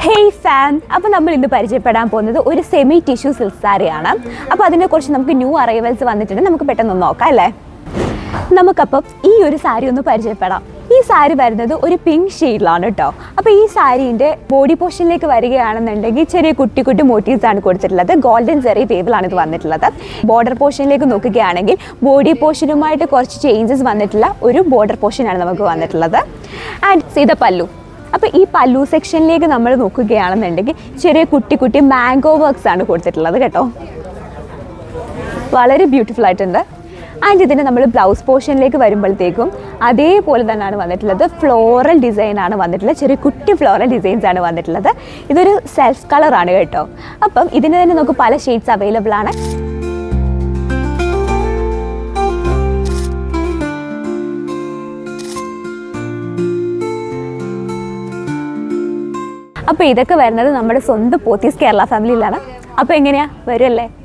hey fan അപ്പോൾ നമ്മൾ ഇന്ന് പരിചയപ്പെടാൻ പോകുന്നത് ഒരു സെമി ടിഷ്യൂ സിൽക്ക് സാരിയാണ് അപ്പോൾ അതിനെക്കുറിച്ച് നമുക്ക് ന്യൂ അറൈവൽസ് വന്നിട്ടുണ്ട് നമുക്ക് പെട്ടെന്ന് ഒന്ന് നോക്കാം അല്ലേ നമുക്കപ്പം ഈ ഒരു സാരി ഒന്ന് പരിചയപ്പെടാം ഈ സാരി വരുന്നത് ഒരു പിങ്ക് ഷെയ്ഡിലാണ് കേട്ടോ അപ്പോൾ ഈ സാരീൻ്റെ ബോഡി പോർഷനിലേക്ക് വരികയാണെന്നുണ്ടെങ്കിൽ ചെറിയ കുട്ടി കുട്ടി മോട്ടീവ്സ് ആണ് കൊടുത്തിട്ടുള്ളത് ഗോൾഡൻ ചെറിയ വേവിലാണ് ഇത് വന്നിട്ടുള്ളത് ബോർഡർ പോർഷനിലേക്ക് നോക്കുകയാണെങ്കിൽ ബോഡി പോർഷനുമായിട്ട് കുറച്ച് ചേഞ്ചസ് വന്നിട്ടുള്ള ഒരു ബോർഡർ പോർഷനാണ് നമുക്ക് വന്നിട്ടുള്ളത് ആൻഡ് സീത പല്ലു അപ്പോൾ ഈ പല്ലു സെക്ഷനിലേക്ക് നമ്മൾ നോക്കുകയാണെന്നുണ്ടെങ്കിൽ ചെറിയ കുട്ടി കുട്ടി മാംഗോ വർക്ക്സ് ആണ് കൊടുത്തിട്ടുള്ളത് കേട്ടോ വളരെ ബ്യൂട്ടിഫുൾ ആയിട്ടുണ്ട് ആൻഡ് ഇതിന് നമ്മൾ ബ്ലൗസ് പോർഷനിലേക്ക് വരുമ്പോഴത്തേക്കും അതേപോലെ തന്നെയാണ് വന്നിട്ടുള്ളത് ഫ്ലോറൽ ഡിസൈൻ ആണ് വന്നിട്ടുള്ളത് ചെറിയ കുട്ടി ഫ്ലോറൽ ഡിസൈൻസ് ആണ് വന്നിട്ടുള്ളത് ഇതൊരു സെൽഫ് കളറാണ് കേട്ടോ അപ്പം ഇതിന് തന്നെ നമുക്ക് പല ഷെയ്ഡ്സ് അവൈലബിൾ ആണ് അപ്പോൾ ഇതൊക്കെ വരുന്നത് നമ്മുടെ സ്വന്തം പോത്തീസ് കേരള ഫാമിലിയിലാണ് അപ്പോൾ എങ്ങനെയാ വരുമല്ലേ